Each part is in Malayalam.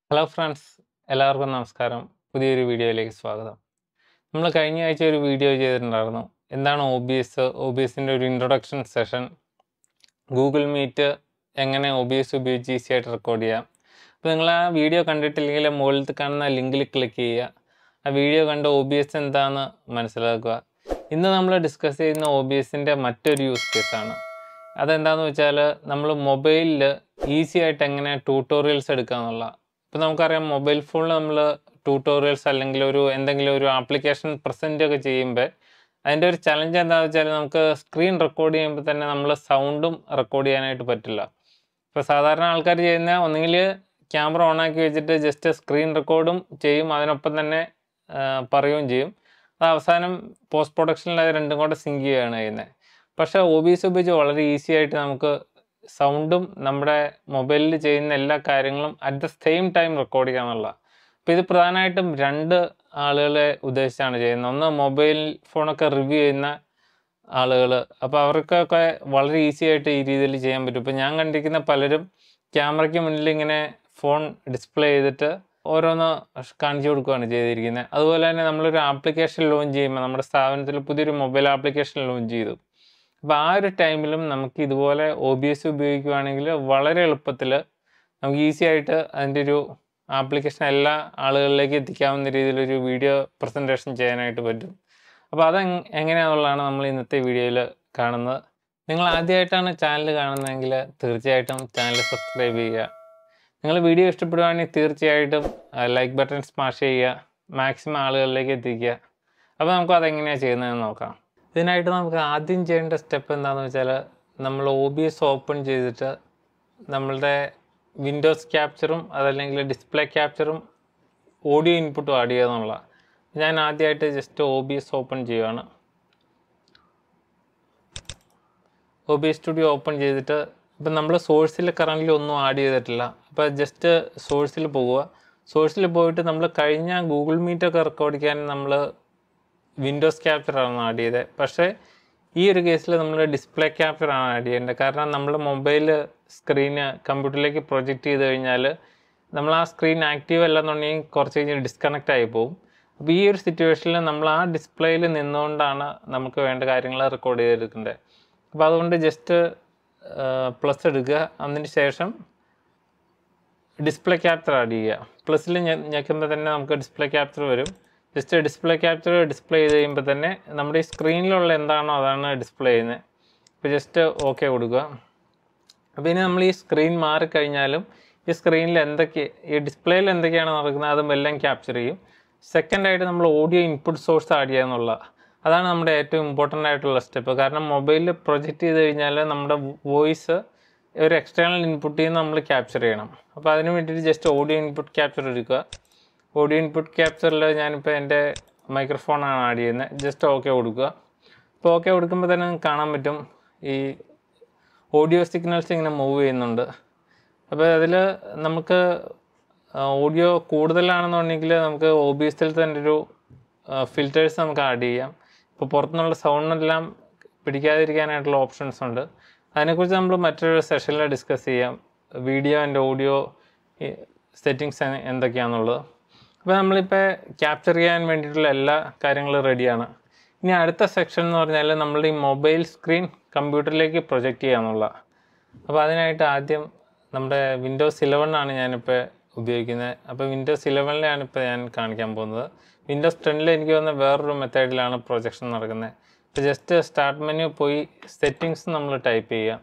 ഹലോ ഫ്രണ്ട്സ് എല്ലാവർക്കും നമസ്കാരം പുതിയൊരു വീഡിയോയിലേക്ക് സ്വാഗതം നമ്മൾ കഴിഞ്ഞ ആഴ്ച ഒരു വീഡിയോ ചെയ്തിട്ടുണ്ടായിരുന്നു എന്താണ് O B S O B എസിൻ്റെ ഒരു ഇൻട്രൊഡക്ഷൻ സെഷൻ ഗൂഗിൾ മീറ്റ് എങ്ങനെ ഒ ബി എസ് ഉപയോഗിച്ച് ഈസി ആയിട്ട് റെക്കോർഡ് ചെയ്യാം അപ്പോൾ നിങ്ങൾ ആ വീഡിയോ കണ്ടിട്ടില്ലെങ്കിൽ മുകളിൽ കാണുന്ന ലിങ്കിൽ ക്ലിക്ക് ചെയ്യുക ആ വീഡിയോ കണ്ട് ഒ ബി എസ് എന്താണെന്ന് മനസ്സിലാക്കുക ഇന്ന് നമ്മൾ ഡിസ്കസ് ചെയ്യുന്ന ഒ ബി എസിൻ്റെ മറ്റൊരു യൂസ് കേസാണ് അതെന്താണെന്ന് വെച്ചാൽ നമ്മൾ മൊബൈലിൽ ഈസി ആയിട്ട് എങ്ങനെ ട്യൂട്ടോറിയൽസ് എടുക്കുക എന്നുള്ള ഇപ്പം നമുക്കറിയാം മൊബൈൽ ഫോണിൽ നമ്മൾ ട്യൂട്ടോറിയൽസ് അല്ലെങ്കിൽ ഒരു എന്തെങ്കിലും ഒരു ആപ്ലിക്കേഷൻ പ്രസൻറ്റ് ഒക്കെ ചെയ്യുമ്പോൾ അതിൻ്റെ ഒരു ചലഞ്ച് എന്താണെന്ന് വെച്ചാൽ നമുക്ക് സ്ക്രീൻ റെക്കോർഡ് ചെയ്യുമ്പോൾ തന്നെ നമ്മൾ സൗണ്ടും റെക്കോർഡ് ചെയ്യാനായിട്ട് പറ്റില്ല ഇപ്പോൾ സാധാരണ ആൾക്കാർ ചെയ്യുന്ന ഒന്നുകിൽ ക്യാമറ ഓൺ ആക്കി വെച്ചിട്ട് ജസ്റ്റ് സ്ക്രീൻ റെക്കോർഡും ചെയ്യും അതിനൊപ്പം തന്നെ ആ, പറയുകയും ചെയ്യും അത് അവസാനം പോസ്റ്റ് പ്രൊഡക്ഷനിൽ അത് രണ്ടും കൂടെ സിങ്ക് ചെയ്യുകയാണ് ചെയ്യുന്നത് പക്ഷേ ഒ ബി എസ് ഉപയോഗിച്ച് വളരെ ഈസി ആയിട്ട് നമുക്ക് സൗണ്ടും നമ്മുടെ മൊബൈലിൽ ചെയ്യുന്ന എല്ലാ കാര്യങ്ങളും at the same time record ചെയ്യാന്നുള്ള അപ്പോൾ ഇത് പ്രധാനമായിട്ടും രണ്ട് ആളുകളെ ഉദ്ദേശിച്ചാണ് ചെയ്യുന്നത് ഒന്ന് മൊബൈൽ ഫോണൊക്കെ റിവ്യൂ ചെയ്യുന്ന ആളുകൾ അപ്പോൾ അവർക്കൊക്കെ വളരെ ഈസി ആയിട്ട് ഈ രീതിയിൽ ചെയ്യാൻ പറ്റും ഇപ്പോൾ ഞാൻ കണ്ടിരിക്കുന്ന പലരും ക്യാമറയ്ക്ക് മുന്നിൽ ഇങ്ങനെ ഫോൺ ഡിസ്പ്ലേ ചെയ്തിട്ട് ഓരോന്ന് കാണിച്ചു കൊടുക്കുകയാണ് ചെയ്തിരിക്കുന്നത് അതുപോലെ തന്നെ നമ്മളൊരു ആപ്ലിക്കേഷൻ ലോഞ്ച് ചെയ്യുമ്പോൾ നമ്മുടെ സ്ഥാപനത്തിൽ പുതിയൊരു മൊബൈൽ ആപ്ലിക്കേഷൻ ലോഞ്ച് ചെയ്തു അപ്പോൾ ആ ഒരു ടൈമിലും നമുക്ക് ഇതുപോലെ ഒ ബി എസ് ഉപയോഗിക്കുകയാണെങ്കിൽ വളരെ എളുപ്പത്തിൽ നമുക്ക് ഈസി ആയിട്ട് അതിൻ്റെ ഒരു ആപ്ലിക്കേഷൻ എല്ലാ ആളുകളിലേക്ക് എത്തിക്കാവുന്ന രീതിയിലൊരു വീഡിയോ പ്രസൻറ്റേഷൻ ചെയ്യാനായിട്ട് പറ്റും അപ്പോൾ അത് എങ് എങ്ങനെയാണെന്നുള്ളതാണ് നമ്മൾ ഇന്നത്തെ വീഡിയോയിൽ കാണുന്നത് നിങ്ങൾ ആദ്യമായിട്ടാണ് ചാനൽ കാണുന്നതെങ്കിൽ തീർച്ചയായിട്ടും ചാനൽ സബ്സ്ക്രൈബ് ചെയ്യുക നിങ്ങൾ വീഡിയോ ഇഷ്ടപ്പെടുകയാണെങ്കിൽ തീർച്ചയായിട്ടും ലൈക്ക് ബട്ടൺ സ്മാഷ് ചെയ്യുക മാക്സിമം ആളുകളിലേക്ക് എത്തിക്കുക അപ്പോൾ നമുക്ക് അതെങ്ങനെയാണ് ചെയ്യുന്നതെന്ന് നോക്കാം ഇതിനായിട്ട് നമുക്ക് ആദ്യം ചെയ്യേണ്ട സ്റ്റെപ്പ് എന്താണെന്ന് വെച്ചാൽ നമ്മൾ ഒ ബി എസ് ഓപ്പൺ ചെയ്തിട്ട് നമ്മളുടെ വിൻഡോസ് ക്യാപ്ചറും അതല്ലെങ്കിൽ ഡിസ്പ്ലേ ക്യാപ്ചറും ഓഡിയോ ഇൻപുട്ടും ആഡ് ചെയ്യുക എന്നുള്ള ഞാൻ ആദ്യമായിട്ട് just O B S open ചെയ്യുകയാണ് O B S studio open ചെയ്തിട്ട് ഇപ്പം നമ്മൾ സോഴ്സിൽ കറൻ്റ് ഒന്നും ആഡ് ചെയ്തിട്ടില്ല അപ്പോൾ ജസ്റ്റ് സോഴ്സിൽ പോവുക സോഴ്സിൽ പോയിട്ട് നമ്മൾ കഴിഞ്ഞ ഗൂഗിൾ മീറ്റൊക്കെ റെക്കോർഡ് ചെയ്യാൻ നമ്മൾ വിൻഡോസ് ക്യാപ്ചറാണ് ആഡ് ചെയ്തത് പക്ഷേ ഈ ഒരു കേസിൽ നമ്മൾ ഡിസ്പ്ലേ ക്യാപ്ചറാണ് ആഡ് ചെയ്യേണ്ടത് കാരണം നമ്മൾ മൊബൈൽ സ്ക്രീന് കമ്പ്യൂട്ടറിലേക്ക് പ്രൊജക്റ്റ് ചെയ്ത് കഴിഞ്ഞാൽ നമ്മൾ ആ സ്ക്രീൻ ആക്റ്റീവ് അല്ലെന്നുണ്ടെങ്കിൽ കുറച്ച് കഴിഞ്ഞ് ഡിസ്കണക്റ്റ് ആയി പോകും അപ്പോൾ ഈ ഒരു സിറ്റുവേഷനിൽ നമ്മൾ ആ ഡിസ്പ്ലേയിൽ നിന്നുകൊണ്ടാണ് നമുക്ക് വേണ്ട കാര്യങ്ങൾ റെക്കോർഡ് ചെയ്തെടുക്കേണ്ടത് അപ്പോൾ അതുകൊണ്ട് ജസ്റ്റ് പ്ലസ് എടുക്കുക അതിന് ശേഷം ഡിസ്പ്ലേ ക്യാപ്ചർ ആഡ് ചെയ്യുക പ്ലസ്സിൽ ഞെക്കുമ്പോൾ തന്നെ നമുക്ക് ഡിസ്പ്ലേ ക്യാപ്ചർ വരും ജസ്റ്റ് ഡിസ്പ്ലേ ക്യാപ്ചർ ഡിസ്പ്ലേ ചെയ്ത് കഴിയുമ്പോൾ തന്നെ നമ്മുടെ ഈ സ്ക്രീനിലുള്ള എന്താണോ അതാണ് ഡിസ്പ്ലേ ചെയ്യുന്നത് അപ്പോൾ ജസ്റ്റ് ഓക്കെ കൊടുക്കുക അപ്പോൾ ഇനി നമ്മൾ ഈ സ്ക്രീൻ മാറിക്കഴിഞ്ഞാലും ഈ സ്ക്രീനിൽ എന്തൊക്കെ ഈ ഡിസ്പ്ലേയിൽ എന്തൊക്കെയാണ് നടക്കുന്നത് അതും എല്ലാം ക്യാപ്ചർ ചെയ്യും സെക്കൻഡായിട്ട് നമ്മൾ ഓഡിയോ ഇൻപുട്ട് സോഴ്സ് ആഡ് ചെയ്യുക എന്നുള്ള അതാണ് നമ്മുടെ ഏറ്റവും ഇമ്പോർട്ടൻ്റ് ആയിട്ടുള്ള സ്റ്റെപ്പ് കാരണം മൊബൈലിൽ പ്രൊജക്റ്റ് ചെയ്ത് കഴിഞ്ഞാൽ നമ്മുടെ വോയിസ് ഒരു എക്സ്റ്റേണൽ ഇൻപുട്ടിൽ നിന്ന് നമ്മൾ ക്യാപ്ചർ ചെയ്യണം അപ്പോൾ അതിന് വേണ്ടിയിട്ട് ജസ്റ്റ് ഓഡിയോ ഇൻപുട്ട് ക്യാപ്ചർ എടുക്കുക ഓഡിയോ ഇൻപുട്ട് ക്യാപ്ചറിൽ ഞാനിപ്പോൾ എൻ്റെ മൈക്രോഫോണാണ് ആഡ് ചെയ്യുന്നത് ജസ്റ്റ് ഓക്കെ കൊടുക്കുക ഇപ്പോൾ ഓക്കെ കൊടുക്കുമ്പോൾ തന്നെ നിങ്ങൾക്ക് കാണാൻ പറ്റും ഈ ഓഡിയോ സിഗ്നൽസ് ഇങ്ങനെ മൂവ് ചെയ്യുന്നുണ്ട് അപ്പോൾ അതിൽ നമുക്ക് ഓഡിയോ കൂടുതലാണെന്നുണ്ടെങ്കിൽ നമുക്ക് ഒ ബി എസിൽ തന്നെ ഒരു ഫിൽറ്റേഴ്സ് നമുക്ക് ആഡ് ചെയ്യാം ഇപ്പോൾ പുറത്തുനിന്നുള്ള സൗണ്ടെല്ലാം പിടിക്കാതിരിക്കാനായിട്ടുള്ള ഓപ്ഷൻസ് ഉണ്ട് അതിനെക്കുറിച്ച് നമ്മൾ മറ്റൊരു സെഷനിൽ ഡിസ്കസ് ചെയ്യാം വീഡിയോ ആൻഡ് ഓഡിയോ സെറ്റിങ്സ് എന്തൊക്കെയാണെന്നുള്ളത് അപ്പോൾ നമ്മളിപ്പോൾ ക്യാപ്ചർ ചെയ്യാൻ വേണ്ടിയിട്ടുള്ള എല്ലാ കാര്യങ്ങളും റെഡിയാണ് ഇനി അടുത്ത സെക്ഷൻ എന്ന് പറഞ്ഞാൽ നമ്മളുടെ ഈ മൊബൈൽ സ്ക്രീൻ കമ്പ്യൂട്ടറിലേക്ക് പ്രൊജക്റ്റ് ചെയ്യാന്നുള്ള അപ്പോൾ അതിനായിട്ട് ആദ്യം നമ്മുടെ വിൻഡോസ് ഇലവൺ ആണ് ഞാനിപ്പോൾ ഉപയോഗിക്കുന്നത് അപ്പോൾ വിൻഡോസ് ഇലവനിലാണ് ഇപ്പോൾ ഞാൻ കാണിക്കാൻ പോകുന്നത് വിൻഡോസ് ടെന്നിൽ എനിക്ക് വന്ന വേറൊരു മെത്തേഡിലാണ് പ്രൊജക്ഷൻ നടക്കുന്നത് ഇപ്പോൾ ജസ്റ്റ് സ്റ്റാർട്ട് മെനു പോയി സെറ്റിങ്സ് നമ്മൾ ടൈപ്പ് ചെയ്യുക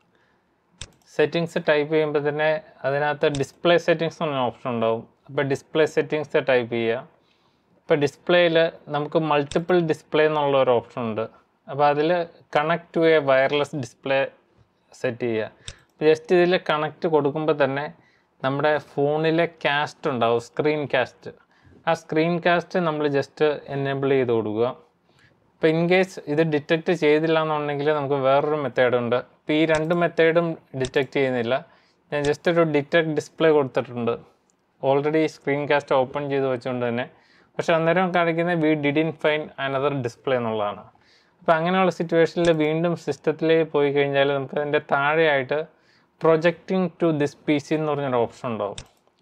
സെറ്റിങ്സ് ടൈപ്പ് ചെയ്യുമ്പോൾ തന്നെ അതിനകത്ത് ഡിസ്പ്ലേ സെറ്റിങ്സ് എന്ന ഓപ്ഷൻ ഉണ്ടാവും അപ്പോൾ ഡിസ്പ്ലേ സെറ്റിങ്സ് ടൈപ്പ് ചെയ്യുക ഇപ്പോൾ ഡിസ്പ്ലേയിൽ നമുക്ക് മൾട്ടിപ്പിൾ ഡിസ്പ്ലേ എന്നുള്ള ഒരു ഓപ്ഷൻ ഉണ്ട് അപ്പോൾ അതിൽ connect to a wireless display set ചെയ്യുക അപ്പോൾ ജസ്റ്റ് ഇതിൽ കണക്റ്റ് കൊടുക്കുമ്പോൾ തന്നെ നമ്മുടെ ഫോണിലെ കാസ്റ്റ് ഉണ്ടാവും സ്ക്രീൻ കാസ്റ്റ് ആ സ്ക്രീൻ കാസ്റ്റ് നമ്മൾ ജസ്റ്റ് എനേബിൾ ചെയ്ത് കൊടുക്കുക ഇപ്പോൾ ഇൻ കേസ് ഇത് ഡിറ്റക്റ്റ് ചെയ്തില്ല എന്നുണ്ടെങ്കിൽ നമുക്ക് വേറൊരു മെത്തേഡ് ഉണ്ട് ഇപ്പോൾ ഈ രണ്ട് മെത്തേഡും ഡിറ്റക്റ്റ് ചെയ്യുന്നില്ല ഞാൻ ജസ്റ്റ് ഒരു ഡിറ്റക്ട് ഡിസ്പ്ലേ കൊടുത്തിട്ടുണ്ട് ഓൾറെഡി സ്ക്രീൻ കാസ്റ്റ് ഓപ്പൺ ചെയ്ത് വെച്ചുകൊണ്ട് തന്നെ പക്ഷെ അന്നേരം കാണിക്കുന്നത് we didn't find another display എന്നുള്ളതാണ് അപ്പോൾ അങ്ങനെയുള്ള സിറ്റുവേഷനിൽ വീണ്ടും സിസ്റ്റത്തിലേക്ക് പോയി കഴിഞ്ഞാൽ നമുക്ക് അതിൻ്റെ താഴെയായിട്ട് projecting to this P C എന്ന് പറഞ്ഞൊരു ഓപ്ഷൻ ഉണ്ടാവും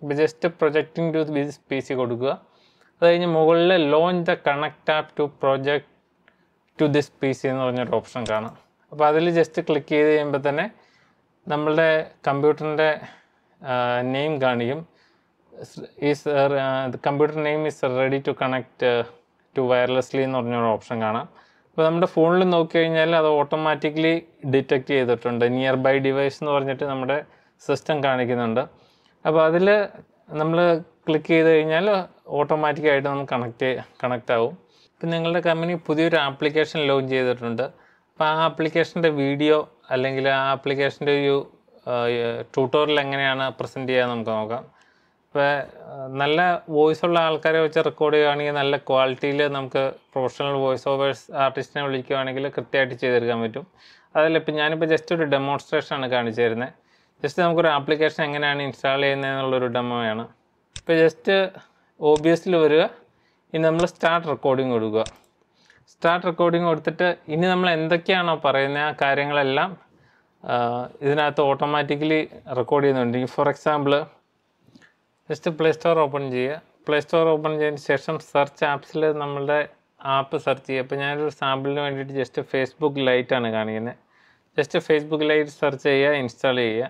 ഇപ്പോൾ just projecting to this P C കൊടുക്കുക അത് കഴിഞ്ഞ് മുകളിൽ launch the connect app to project to this P C എന്ന് പറഞ്ഞൊരു ഓപ്ഷൻ കാണാം അപ്പോൾ അതിൽ ജസ്റ്റ് ക്ലിക്ക് ചെയ്ത് കഴിയുമ്പോൾ തന്നെ നമ്മളുടെ കമ്പ്യൂട്ടറിൻ്റെ നെയിം കാണിക്കും is computer name is ready to connect to wirelessly എന്ന് പറഞ്ഞൊരു ഓപ്ഷൻ കാണാം അപ്പോൾ നമ്മുടെ ഫോണിൽ നോക്കിക്കഴിഞ്ഞാൽ അത് ഓട്ടോമാറ്റിക്കലി ഡിറ്റക്റ്റ് ചെയ്തിട്ടുണ്ട് നിയർ ബൈ ഡിവൈസ് എന്ന് പറഞ്ഞിട്ട് നമ്മുടെ സിസ്റ്റം കാണിക്കുന്നുണ്ട് അപ്പോൾ അതിൽ നമ്മൾ ക്ലിക്ക് ചെയ്ത് കഴിഞ്ഞാൽ ഓട്ടോമാറ്റിക്കായിട്ട് നമുക്ക് കണക്റ്റ് കണക്റ്റ് ആവും ഇപ്പം നിങ്ങളുടെ കമ്പനി പുതിയൊരു ആപ്ലിക്കേഷൻ ലോഞ്ച് ചെയ്തിട്ടുണ്ട് അപ്പോൾ ആ ആപ്ലിക്കേഷൻ്റെ വീഡിയോ അല്ലെങ്കിൽ ആ ആപ്ലിക്കേഷൻ്റെ ഒരു ട്യൂട്ടോറിയൽ എങ്ങനെയാണ് പ്രസൻറ്റ് ചെയ്യുക നമുക്ക് നോക്കാം ഇപ്പോൾ നല്ല വോയിസ് ഉള്ള ആൾക്കാരെ വെച്ച് റെക്കോർഡ് ചെയ്യുകയാണെങ്കിൽ നല്ല ക്വാളിറ്റിയിൽ നമുക്ക് പ്രൊഫഷണൽ വോയിസ് ഓവേഴ്സ് ആർട്ടിസ്റ്റിനെ വിളിക്കുകയാണെങ്കിൽ കൃത്യമായിട്ട് ചെയ്തെടുക്കാൻ പറ്റും അതല്ല ഇപ്പം ഞാനിപ്പോൾ ജസ്റ്റ് ഒരു ഡെമോൺസ്ട്രേഷൻ ആണ് കാണിച്ചു തരുന്നത് ജസ്റ്റ് നമുക്കൊരു ആപ്ലിക്കേഷൻ എങ്ങനെയാണ് ഇൻസ്റ്റാൾ ചെയ്യുന്നത് എന്നുള്ളൊരു ഡെമോയാണ് ഇപ്പോൾ ജസ്റ്റ് ഒ ബി എസിൽ വരിക ഇനി നമ്മൾ സ്റ്റാർട്ട് റെക്കോർഡിംഗ് കൊടുക്കുക സ്റ്റാർട്ട് റെക്കോർഡിംഗ് കൊടുത്തിട്ട് ഇനി നമ്മൾ എന്തൊക്കെയാണോ പറയുന്നത് ആ കാര്യങ്ങളെല്ലാം ആ, ഇതിനകത്ത് ഓട്ടോമാറ്റിക്കലി റെക്കോർഡ് ചെയ്യുന്നുണ്ട് for example just play store open ചെയ്യുക പ്ലേ സ്റ്റോർ ഓപ്പൺ ചെയ്തതിന് ശേഷം സെർച്ച് ആപ്സിൽ നമ്മളുടെ ആപ്പ് സെർച്ച് ചെയ്യുക അപ്പോൾ ഞാനൊരു സാമ്പിളിന് വേണ്ടിയിട്ട് ജസ്റ്റ് ഫേസ്ബുക്ക് ലൈറ്റ് ആണ് കാണിക്കുന്നത് ജസ്റ്റ് ഫേസ്ബുക്ക് ലൈറ്റ് സെർച്ച് ചെയ്യുക ഇൻസ്റ്റാൾ ചെയ്യുക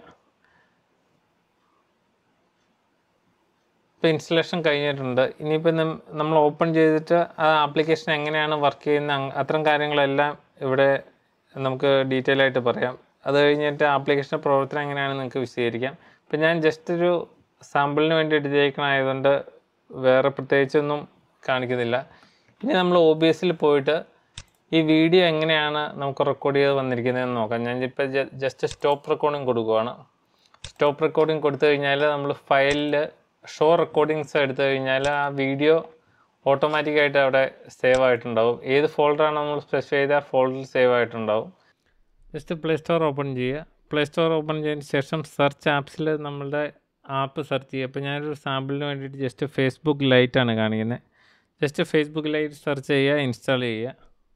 ഇപ്പോൾ ഇൻസ്റ്റലേഷൻ കഴിഞ്ഞിട്ടുണ്ട് ഇനിയിപ്പോൾ നം- നമ്മൾ ഓപ്പൺ ചെയ്തിട്ട് ആ ആപ്ലിക്കേഷൻ എങ്ങനെയാണ് വർക്ക് ചെയ്യുന്ന അങ് അത്തരം കാര്യങ്ങളെല്ലാം ഇവിടെ നമുക്ക് ഡീറ്റെയിൽ ആയിട്ട് പറയാം അത് കഴിഞ്ഞിട്ട് ആപ്ലിക്കേഷൻ്റെ പ്രവർത്തനം എങ്ങനെയാണെന്ന് നിങ്ങൾക്ക് വിശദീകരിക്കാം ഇപ്പം ഞാൻ ജസ്റ്റ് ഒരു സാമ്പിളിന് വേണ്ടി എടുത്തേക്കണായതുകൊണ്ട് വേറെ പ്രത്യേകിച്ചൊന്നും കാണിക്കുന്നില്ല ഇനി നമ്മൾ ഒ ബി എസിൽ പോയിട്ട് ഈ വീഡിയോ എങ്ങനെയാണ് നമുക്ക് റെക്കോർഡ് ചെയ്ത് വന്നിരിക്കുന്നതെന്ന് നോക്കാം ഞാൻ ഇപ്പോൾ ജസ്റ്റ് സ്റ്റോപ്പ് റെക്കോർഡിംഗ് കൊടുക്കുവാണ് സ്റ്റോപ്പ് റെക്കോർഡിംഗ് കൊടുത്തു കഴിഞ്ഞാൽ നമ്മൾ ഫയലിൽ ഷോ റെക്കോർഡിങ്സ് എടുത്തു കഴിഞ്ഞാൽ ആ വീഡിയോ ഓട്ടോമാറ്റിക്കായിട്ട് അവിടെ സേവ് ആയിട്ടുണ്ടാവും ഏത് ഫോൾഡറാണ് നമ്മൾ സ്പെസിഫൈ ചെയ്ത ആ ഫോൾഡറിൽ സേവ് ആയിട്ടുണ്ടാവും ജസ്റ്റ് പ്ലേ സ്റ്റോർ ഓപ്പൺ ചെയ്യുക പ്ലേ സ്റ്റോർ ഓപ്പൺ ചെയ്തതിന് ശേഷം സെർച്ച് ആപ്സിൽ നമ്മളുടെ ആപ്പ് സെർച്ച് ചെയ്യുക അപ്പോൾ ഞാനൊരു സാമ്പിളിന് വേണ്ടിയിട്ട് ജസ്റ്റ് ഫേസ്ബുക്ക് ലൈറ്റ് ആണ് കാണിക്കുന്നത് ജസ്റ്റ് ഫേസ്ബുക്ക് ലൈറ്റ് സെർച്ച് ചെയ്യുക ഇൻസ്റ്റാൾ ചെയ്യുക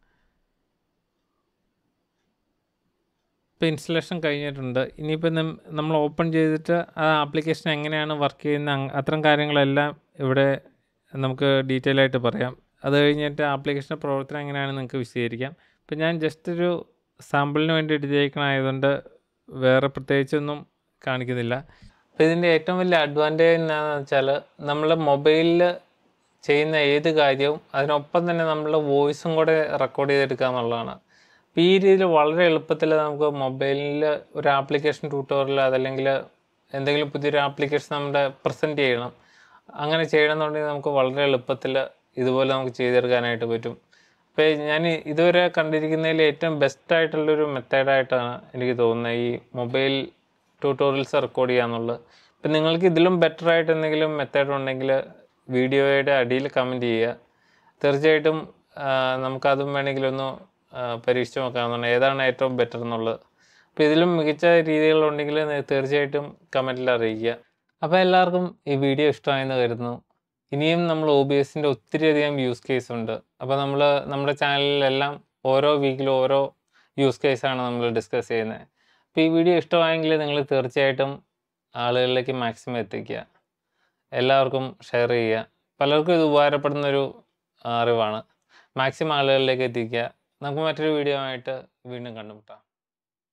ഇപ്പോൾ ഇൻസ്റ്റലേഷൻ കഴിഞ്ഞിട്ടുണ്ട് ഇനിയിപ്പോൾ നമ്മൾ ഓപ്പൺ ചെയ്തിട്ട് ആ ആപ്ലിക്കേഷൻ എങ്ങനെയാണ് വർക്ക് ചെയ്യുന്ന അങ് അത്തരം കാര്യങ്ങളെല്ലാം ഇവിടെ നമുക്ക് ഡീറ്റെയിൽ ആയിട്ട് പറയാം അത് കഴിഞ്ഞിട്ട് ആപ്ലിക്കേഷൻ്റെ പ്രവർത്തനം എങ്ങനെയാണെന്ന് നിങ്ങൾക്ക് വിശദീകരിക്കാം ഇപ്പം ഞാൻ ജസ്റ്റ് ഒരു സാമ്പിളിന് വേണ്ടി എടുത്തേക്കണായതുകൊണ്ട് വേറെ പ്രത്യേകിച്ചൊന്നും കാണിക്കുന്നില്ല അപ്പോൾ ഇതിൻ്റെ ഏറ്റവും വലിയ അഡ്വാൻറ്റേജ് എന്താണെന്ന് വെച്ചാൽ നമ്മൾ മൊബൈലിൽ ചെയ്യുന്ന ഏത് കാര്യവും അതിനൊപ്പം തന്നെ നമ്മളുടെ വോയിസും കൂടെ റെക്കോർഡ് ചെയ്തെടുക്കുക എന്നുള്ളതാണ് അപ്പോൾ ഈ രീതിയിൽ വളരെ എളുപ്പത്തിൽ നമുക്ക് മൊബൈലിൽ ഒരു ആപ്ലിക്കേഷൻ ട്യൂട്ടോറിയൽ അതല്ലെങ്കിൽ എന്തെങ്കിലും പുതിയൊരു ആപ്ലിക്കേഷൻ നമ്മുടെ പ്രസൻറ്റ് ചെയ്യണം അങ്ങനെ ചെയ്യണമെന്നുണ്ടെങ്കിൽ നമുക്ക് വളരെ എളുപ്പത്തിൽ ഇതുപോലെ നമുക്ക് ചെയ്തെടുക്കാനായിട്ട് പറ്റും അപ്പോൾ ഞാൻ ഇതുവരെ കണ്ടിരിക്കുന്നതിൽ ഏറ്റവും ബെസ്റ്റ് ആയിട്ടുള്ളൊരു മെത്തേഡായിട്ടാണ് എനിക്ക് തോന്നുന്നത് ഈ മൊബൈൽ ട്യൂട്ടോറിയൽസ് റെക്കോർഡ് ചെയ്യുക എന്നുള്ളത് ഇപ്പം നിങ്ങൾക്ക് ഇതിലും ബെറ്റർ ആയിട്ട് എന്തെങ്കിലും മെത്തേഡ് ഉണ്ടെങ്കിൽ വീഡിയോയുടെ അടിയിൽ കമൻറ്റ് ചെയ്യുക തീർച്ചയായിട്ടും ആ, നമുക്കതും വേണമെങ്കിൽ ഒന്ന് ആ, പരീക്ഷിച്ച് നോക്കാവുന്നതാണ് ഏതാണ് ഏറ്റവും ബെറ്റർ എന്നുള്ളത് അപ്പോൾ ഇതിലും മികച്ച രീതികളുണ്ടെങ്കിൽ നി- തീർച്ചയായിട്ടും കമൻറ്റിൽ അറിയിക്കുക അപ്പോൾ എല്ലാവർക്കും ഈ വീഡിയോ ഇഷ്ടമായെന്ന് കരുതുന്നു ഇനിയും നമ്മൾ ഒ ബി എസിൻ്റെ ഒത്തിരിയധികം യൂസ് കേസ് ഉണ്ട് അപ്പോൾ നമ്മൾ നമ്മുടെ ചാനലിലെല്ലാം ഓരോ വീക്കിലും ഓരോ യൂസ് കേസാണ് നമ്മൾ ഡിസ്കസ് ചെയ്യുന്നത് അപ്പോൾ ഈ വീഡിയോ ഇഷ്ടമായെങ്കിൽ നിങ്ങൾ തീർച്ചയായിട്ടും ആളുകളിലേക്ക് മാക്സിമം എത്തിക്കുക എല്ലാവർക്കും ഷെയർ ചെയ്യുക പലർക്കും ഇത് ഉപകാരപ്പെടുന്നൊരു അറിവാണ് മാക്സിമം ആളുകളിലേക്ക് എത്തിക്കുക നമുക്ക് മറ്റൊരു വീഡിയോ ആയിട്ട് വീണ്ടും കണ്ടുമുട്ടാം